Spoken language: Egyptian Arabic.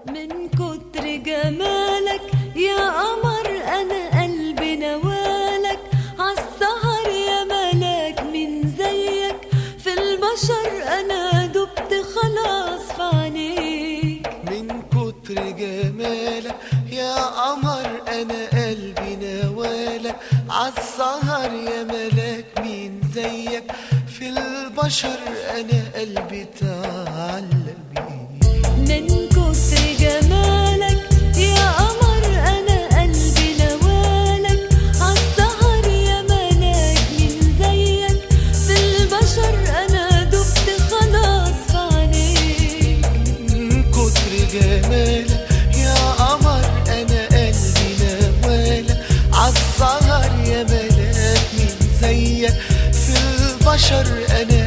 من كتر جمالك يا قمر انا قلبي نوالك عالسهر يا ملاك من زيك في البشر انا دبت خلاص في عينيك من كتر جمالك يا قمر انا قلبي نوالك عالسهر يا ملاك مين زيك في البشر انا قلبي تعلق بيه من كتر جمالك يا قمر انا قلبي نوالك عالسهر يا ملاك من زيك في البشر انا دبت خلاص في عينيك من كتر جمالك يا قمر انا قلبي نوالك عالسهر يا ملاك مين زيك في البشر انا